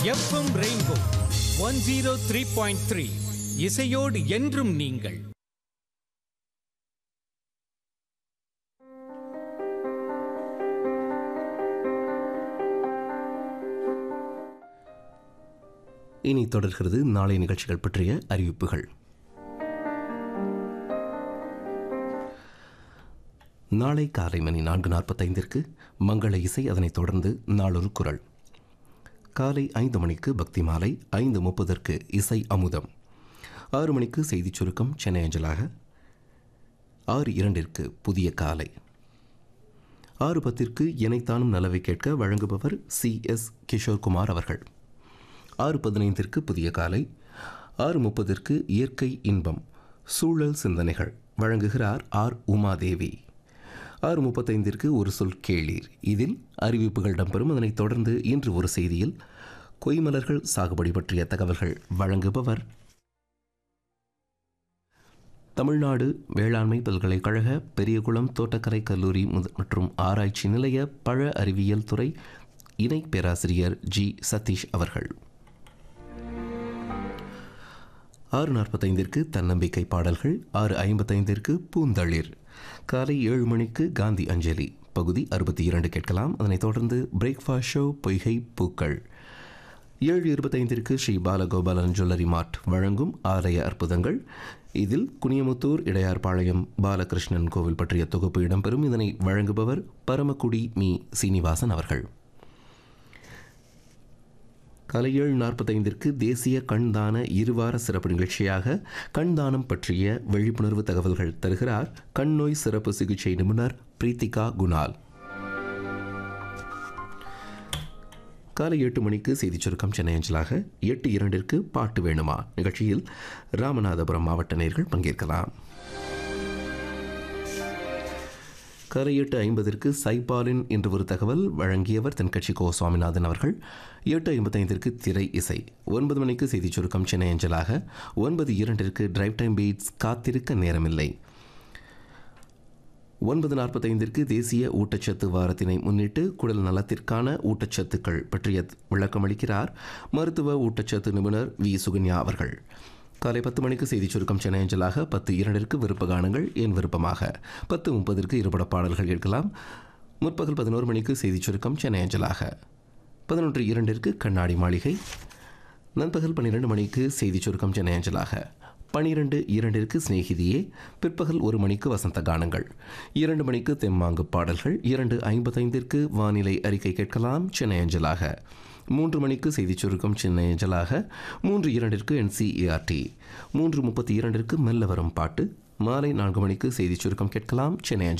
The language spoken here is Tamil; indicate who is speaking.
Speaker 1: FM rainbow one zero three point three இசையோடு என்றும் நீங்கள்
Speaker 2: இனி தொடர்கிறது நாளை நிகழ்ச்சிகள் பற்றிய அறிவிப்புகள் நாளை காலை மணி நான்கு நாற்பத்தைந்திற்கு மங்கள இசை அதனைத் தொடர்ந்து நாளொரு குரல் காலை ஐந்து மணிக்கு பக்தி மாலை ஐந்து முப்பதற்கு இசை அமுதம் ஆறு மணிக்கு செய்திச் சுருக்கம் சென்னை அஞ்சலாக ஆறு இரண்டிற்கு புதிய காலை ஆறு பத்திற்கு இணைத்தானும் நலவை கேட்க வழங்குபவர் சி எஸ் கிஷோர்குமார் அவர்கள் ஆறு பதினைந்திற்கு புதிய காலை ஆறு முப்பதிற்கு இயற்கை இன்பம் சூழல் சிந்தனைகள் வழங்குகிறார் ஆர் உமாதேவி ஆறு முப்பத்தைந்திற்கு ஒரு சொல் கேளீர் இதில் அறிவிப்புகள் இடம்பெறும் அதனைத் தொடர்ந்து இன்று ஒரு செய்தியில் கொய்மலர்கள் சாகுபடி பற்றிய தகவல்கள் வழங்குபவர் தமிழ்நாடு வேளாண்மை பல்கலைக்கழக பெரியகுளம் தோட்டக்கலை கல்லூரி முத- மற்றும் ஆராய்ச்சி நிலைய பழ அறிவியல் துறை இணை பேராசிரியர் ஜி சதீஷ் அவர்கள் ஆறு நாற்பத்தைந்திற்கு தன்னம்பிக்கை பாடல்கள் ஆறு ஐம்பத்தைந்திற்கு பூந்தளிர் காலை ஏழு மணிக்கு காந்தி அஞ்சலி பகுதி அறுபத்தி இரண்டு கேட்கலாம் அதனைத் தொடர்ந்து பிரேக்ஃபாஸ்ட் ஷோ பொய்கை பூக்கள் ஏழு இருபத்தைந்திற்கு ஸ்ரீ பாலகோபாலன் ஜுவல்லரி மார்ட் வழங்கும் ஆலய அற்புதங்கள் இதில் குனியமுத்தூர் இடையார்பாளையம் பாலகிருஷ்ணன் கோவில் பற்றிய தொகுப்பு இடம்பெறும் இதனை வழங்குபவர் பரமக்குடி மீ சீனிவாசன் அவர்கள் காலை ஏழு நாற்பத்தைந்திற்கு தேசிய கண்தான இருவார சிறப்பு நிகழ்ச்சியாக கண்தானம் பற்றிய விழிப்புணர்வு தகவல்கள் தருகிறார் கண் நோய் சிறப்பு சிகிச்சை நிபுணர் பிரீத்திகா குணால் காலை எட்டு மணிக்கு செய்திச் சுருக்கம் சென்னை அஞ்சலாக எட்டு இரண்டிற்கு பாட்டு வேணுமா நிகழ்ச்சியில் ராமநாதபுரம் மாவட்ட நேர்கள் பங்கேற்கலாம் காலை எட்டு ஐம்பதிற்கு சைபாலின் என்று ஒரு தகவல் வழங்கியவர் தென்கட்சி கோ சுவாமிநாதன் அவர்கள் எட்டு ஐம்பத்தைந்திற்கு திரை இசை ஒன்பது மணிக்கு செய்திச் சுருக்கம் சென்னை அஞ்சலாக ஒன்பது இரண்டிற்கு டிரைவ் டைம் பீட்ஸ் காத்திருக்க நேரமில்லை ஒன்பது நாற்பத்தைந்திற்கு தேசிய ஊட்டச்சத்து வாரத்தினை முன்னிட்டு குடல் நலத்திற்கான ஊட்டச்சத்துக்கள் பற்றிய விளக்கமளிக்கிறார் மருத்துவ ஊட்டச்சத்து நிபுணர் வி சுகன்யா அவர்கள் காலை பத்து மணிக்கு செய்திச் சுருக்கம் சென்னை அஞ்சலாக பத்து இரண்டிற்கு விருப்ப கானங்கள் என் விருப்பமாக பத்து முப்பதிற்கு இருபட பாடல்கள் கேட்கலாம் முற்பகல் பதினோரு மணிக்கு செய்திச் சுருக்கம் சென்னை அஞ்சலாக பதினொன்று இரண்டிற்கு கண்ணாடி மாளிகை நண்பகல் பன்னிரண்டு மணிக்கு செய்திச் சுருக்கம் சென்னை அஞ்சலாக பனிரெண்டு இரண்டிற்கு சிநேகிதியே பிற்பகல் ஒரு மணிக்கு வசந்த கானங்கள் இரண்டு மணிக்கு தெம்மாங்கு பாடல்கள் இரண்டு ஐம்பத்தைந்திற்கு வானிலை அறிக்கை கேட்கலாம் சென்னை அஞ்சலாக மூன்று மணிக்கு செய்திச் சுருக்கம் சென்னை அஞ்சலாக மூன்று இரண்டிற்கு என்சிஏஆர்டி மூன்று முப்பத்தி இரண்டிற்கு மெல்ல வரும் பாட்டு மாலை நான்கு மணிக்கு செய்திச் சுருக்கம் கேட்கலாம் சென்னை அஞ்சல்